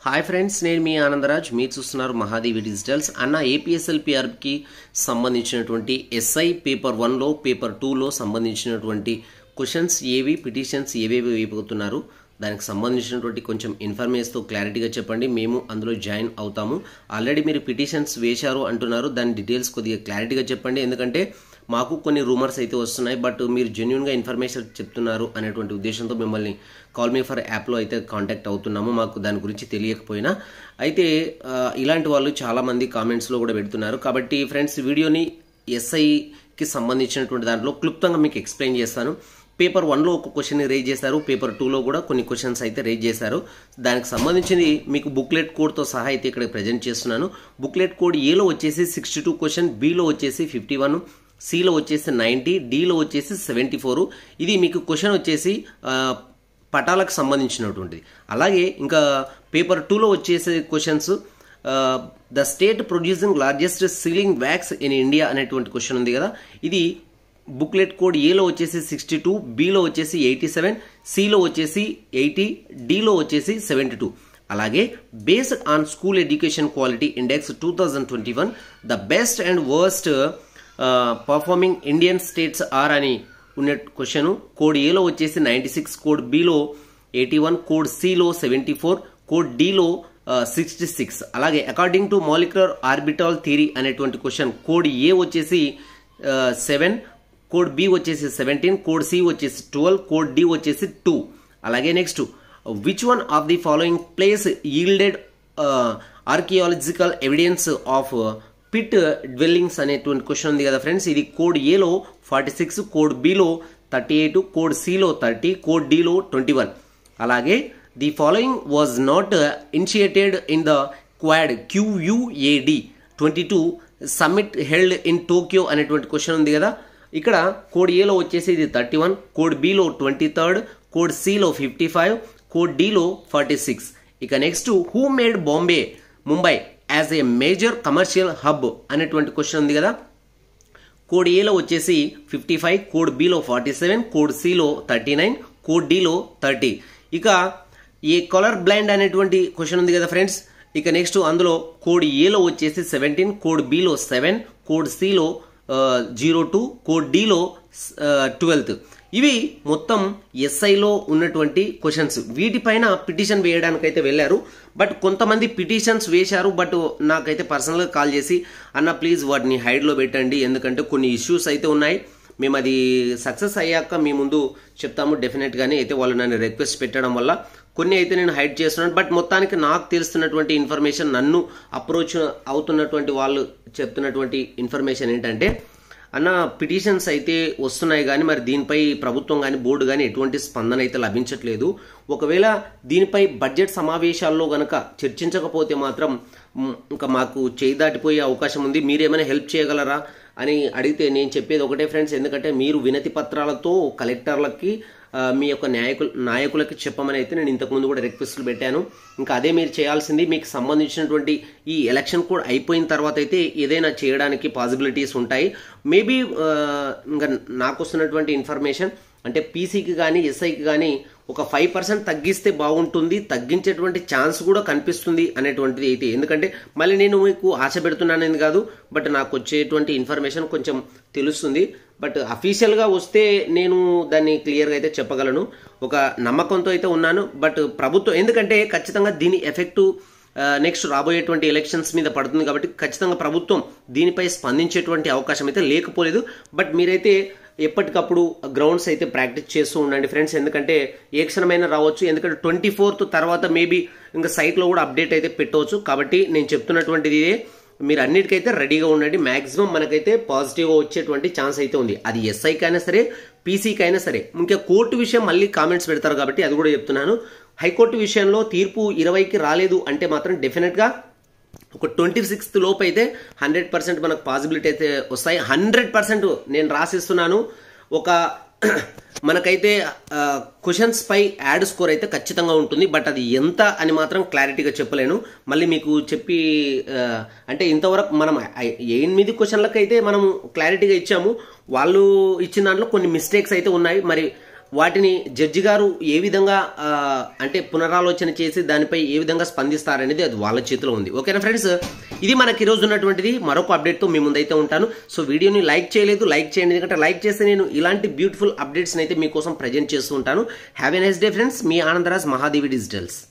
hi friends నేను మీ ఆనందరాజ్ మీరు చూస్తున్నారు మహాదేవి డిజిటల్స్ అన్న ఏపీఎస్ఎల్ పిఆర్కి సంబంధించినటువంటి ఎస్ఐ పేపర్ వన్లో పేపర్ టూలో సంబంధించినటువంటి క్వశ్చన్స్ ఏవి పిటిషన్స్ ఏవేవి వేయబోతున్నారు దానికి సంబంధించినటువంటి కొంచెం ఇన్ఫర్మేషన్తో క్లారిటీగా చెప్పండి మేము అందులో జాయిన్ అవుతాము ఆల్రెడీ మీరు పిటిషన్స్ వేశారు అంటున్నారు దాని డీటెయిల్స్ కొద్దిగా క్లారిటీగా చెప్పండి ఎందుకంటే మాకు కొన్ని రూమర్స్ అయితే వస్తున్నాయి బట్ మీరు జెన్యున్గా ఇన్ఫర్మేషన్ చెప్తున్నారు అనేటువంటి ఉద్దేశంతో మిమ్మల్ని కాల్ మీ ఫర్ యాప్లో అయితే కాంటాక్ట్ అవుతున్నాము మాకు దాని గురించి తెలియకపోయినా అయితే ఆ, ఇలాంటి వాళ్ళు చాలామంది కామెంట్స్లో కూడా పెడుతున్నారు కాబట్టి ఫ్రెండ్స్ వీడియోని ఎస్ఐకి సంబంధించినటువంటి దాంట్లో క్లుప్తంగా మీకు ఎక్స్ప్లెయిన్ చేస్తాను పేపర్ వన్లో ఒక క్వశ్చన్ రేజ్ చేశారు పేపర్ టూలో కూడా కొన్ని క్వశ్చన్స్ అయితే రేజ్ చేశారు దానికి సంబంధించింది మీకు బుక్లెట్ కోడ్తో సహా అయితే ఇక్కడ ప్రజెంట్ చేస్తున్నాను బుక్లెట్ కోడ్ ఏలో వచ్చేసి సిక్స్టీ టూ క్వశ్చన్ బీలో వచ్చేసి ఫిఫ్టీ వన్ సిలో వచ్చేసి నైంటీ డీలో వచ్చేసి సెవెంటీ ఫోర్ ఇది మీకు క్వశ్చన్ వచ్చేసి ఆ, పటాలకు సంబంధించినటువంటిది అలాగే ఇంకా పేపర్ టూలో వచ్చేసే questions the state producing largest sealing wax in India అనేటువంటి క్వశ్చన్ ఉంది కదా ఇది బుక్లెట్ కోడ్ ఏలో వచ్చేసి సిక్స్టీ టూ బీలో వచ్చేసి ఎయిటీ సెవెన్ సిలో వచ్చేసి ఎయిటీ డీలో వచ్చేసి సెవెంటీ టూ అలాగే based on school education quality index two thousand twenty one the best and worst performing Indian states are అని ఉన్న క్వశ్చన్ కోడ్ ఏలో వచ్చేసి నైంటీ సిక్స్ కోడ్ బిలో ఎయిటీ వన్ కోడ్ సిలో సెవెంటీ ఫోర్ కోడ్ డిలో sixty six అలాగే according to molecular orbital theory అనేటువంటి question code A వచ్చేసి సెవెన్ కోడ్ బి వచ్చేసి సెవెంటీన్ కోడ్ సి వచ్చేసి ట్వెల్వ్ కోడ్ డి వచ్చేసి టూ అలాగే next which one of the following place yielded archaeological evidence of pit dwellings అనేటువంటి question ఉంది కదా friends ఇది కోడ్ ఏలో ఫార్టీ సిక్స్ కోడ్ బిలో థర్టీ ఎయిట్ కోడ్ సిలో థర్టీ కోడ్ డిలో ట్వంటీ వన్ అలాగే the following was not initiated in the Quad Q U A D twenty two summit held in Tokyo అనేటువంటి క్వశ్చన్ ఉంది కదా ఇక్కడ కోడ్ ఏలో వచ్చేసి ఇది థర్టీ వన్ కోడ్ బిలో ట్వంటీ థర్డ్ కోడ్ సిలో fifty five code డిలో forty six ఇక next who made Bombay Mumbai as a major commercial hub అనేటువంటి క్వశ్చన్ ఉంది కదా కోడ్ ఏలో వచ్చేసి ఫిఫ్టీ ఫైవ్ కోడ్ బిలో ఫార్టీ సెవెన్ కోడ్ సిలో థర్టీ నైన్ కోడ్ డిలో థర్టీ ఇక ఈ కలర్ బ్లైండ్ అనేటువంటి క్వశ్చన్ ఉంది కదా ఫ్రెండ్స్ ఇక నెక్స్ట్ అందులో కోడ్ ఏలో వచ్చేసి సెవెంటీన్ కోడ్ బిలో సెవెన్ కోడ్ సిలో జీరో టూ కోడ్ డిలో ట్వెల్త్ ఇవి మొత్తం ఎస్ఐలో ఉన్నటువంటి క్వశ్చన్స్ వీటిపైన పిటిషన్ వేయడానికైతే వెళ్ళారు బట్ కొంతమంది పిటిషన్స్ వేశారు బట్ నాకైతే పర్సనల్గా కాల్ చేసి అన్న ప్లీజ్ వాటిని హైడ్లో పెట్టండి ఎందుకంటే కొన్ని ఇష్యూస్ అయితే ఉన్నాయి మేము అది సక్సెస్ అయ్యాక మీ ముందు చెప్తాము డెఫినెట్గానే అయితే వాళ్ళు నన్ను రిక్వెస్ట్ పెట్టడం వల్ల కొన్ని అయితే నేను హైడ్ చేస్తున్నాను బట్ మొత్తానికి నాకు తెలుస్తున్నటువంటి ఇన్ఫర్మేషన్ నన్ను అప్రోచ్ అవుతున్నటువంటి వాళ్ళు చెప్తున్నటువంటి ఇన్ఫర్మేషన్ ఏంటంటే అన్న పిటిషన్స్ అయితే వస్తున్నాయి కానీ మరి దీనిపై ప్రభుత్వం కానీ బోర్డు కానీ ఎటువంటి స్పందన అయితే లభించట్లేదు ఒకవేళ దీనిపై బడ్జెట్ సమావేశాల్లో గనక చర్చించకపోతే మాత్రం మ్, ఇంకా మాకు చేయి దాటిపోయే అవకాశం ఉంది మీరేమైనా హెల్ప్ చేయగలరా అని అడిగితే నేను చెప్పేది ఒకటే ఫ్రెండ్స్ ఎందుకంటే మీరు వినతి పత్రాలతో కలెక్టర్లకి ఆ, మీ యొక్క నాయకులు నాయకులకి చెప్పమని అయితే నేను ఇంతకుముందు కూడా రిక్వెస్ట్లు పెట్టాను ఇంకా అదే మీరు చేయాల్సింది మీకు సంబంధించినటువంటి ఈ ఎలక్షన్ కూడా అయిపోయిన తర్వాత అయితే ఏదైనా చేయడానికి పాసిబిలిటీస్ ఉంటాయి మేబీ ఇంకా నాకు వస్తున్నటువంటి ఇన్ఫర్మేషన్ అంటే పీసీకి కానీ ఎస్ఐకి కానీ ఒక ఫైవ్ పర్సెంట్ తగ్గిస్తే బాగుంటుంది తగ్గించేటువంటి ఛాన్స్ కూడా కనిపిస్తుంది అనేటువంటిది అయితే ఎందుకంటే మళ్ళీ నేను మీకు ఆశ పెడుతున్నానని కాదు బట్ నాకు వచ్చేటువంటి ఇన్ఫర్మేషన్ కొంచెం తెలుస్తుంది బట్ అఫీషియల్గా వస్తే నేను దాన్ని క్లియర్గా అయితే చెప్పగలను ఒక నమ్మకంతో అయితే ఉన్నాను బట్ ప్రభుత్వం ఎందుకంటే ఖచ్చితంగా దీని ఎఫెక్టు నెక్స్ట్ రాబోయేటువంటి ఎలక్షన్స్ మీద పడుతుంది కాబట్టి ఖచ్చితంగా ప్రభుత్వం దీనిపై స్పందించేటువంటి అవకాశం అయితే లేకపోలేదు బట్ మీరైతే ఎప్పటికప్పుడు గ్రౌండ్స్ అయితే ప్రాక్టీస్ చేస్తూ ఉండండి ఫ్రెండ్స్ ఎందుకంటే ఏ క్షణమైనా రావచ్చు ఎందుకంటే ట్వంటీ ఫోర్త్ తర్వాత మేబీ ఇంకా సైట్లో కూడా అప్డేట్ అయితే పెట్టవచ్చు కాబట్టి నేను చెప్తున్నటువంటిది ఇదే మీరు అన్నిటికైతే రెడీగా ఉండండి మాక్సిమం మనకైతే పాజిటివ్గా వచ్చేటువంటి ఛాన్స్ అయితే ఉంది అది ఎస్ఐకి అయినా సరే పీసీకి అయినా సరే ఇంకా కోర్టు విషయం మళ్ళీ కామెంట్స్ పెడతారు కాబట్టి అది కూడా చెప్తున్నాను హైకోర్టు విషయంలో తీర్పు ఇరవైకి రాలేదు అంటే మాత్రం డెఫినెట్గా ఒక ట్వంటీ సిక్స్త్ లోపు అయితే హండ్రెడ్ పర్సెంట్ మనకు పాసిబిలిటీ అయితే వస్తాయి హండ్రెడ్ పర్సెంట్ నేను రాసిస్తున్నాను ఒక మనకైతే క్వశ్చన్స్ పై యాడ్ స్కోర్ అయితే ఖచ్చితంగా ఉంటుంది బట్ అది ఎంత అని మాత్రం క్లారిటీగా చెప్పలేను మళ్ళీ మీకు చెప్పి ఆ, అంటే ఇంతవరకు మనం ఐ- ఎనిమిది క్వశ్చన్లకు అయితే మనం క్లారిటీగా ఇచ్చాము వాళ్ళు ఇచ్చిన దాంట్లో కొన్ని మిస్టేక్స్ అయితే ఉన్నాయి మరి వాటిని జడ్జి గారు ఏ విధంగా ఆ, అంటే పునరాలోచన చేసి దానిపై ఏ విధంగా స్పందిస్తారనేది అది వాళ్ళ చేతిలో ఉంది ఓకేనా ఫ్రెండ్స్ ఇది మనకి ఈరోజు ఉన్నటువంటిది మరొక అప్డేట్తో మీ ముందైతే ఉంటాను సో వీడియోని లైక్ చేయలేదు లైక్ చేయండి ఎందుకంటే లైక్ చేస్తే నేను ఇలాంటి బ్యూటిఫుల్ అప్డేట్స్ని అయితే మీకోసం ప్రజెంట్ చేస్తూ ఉంటాను have a nice day friends మీ ఆనందరాజ్ మహాదేవి డిజిటల్స్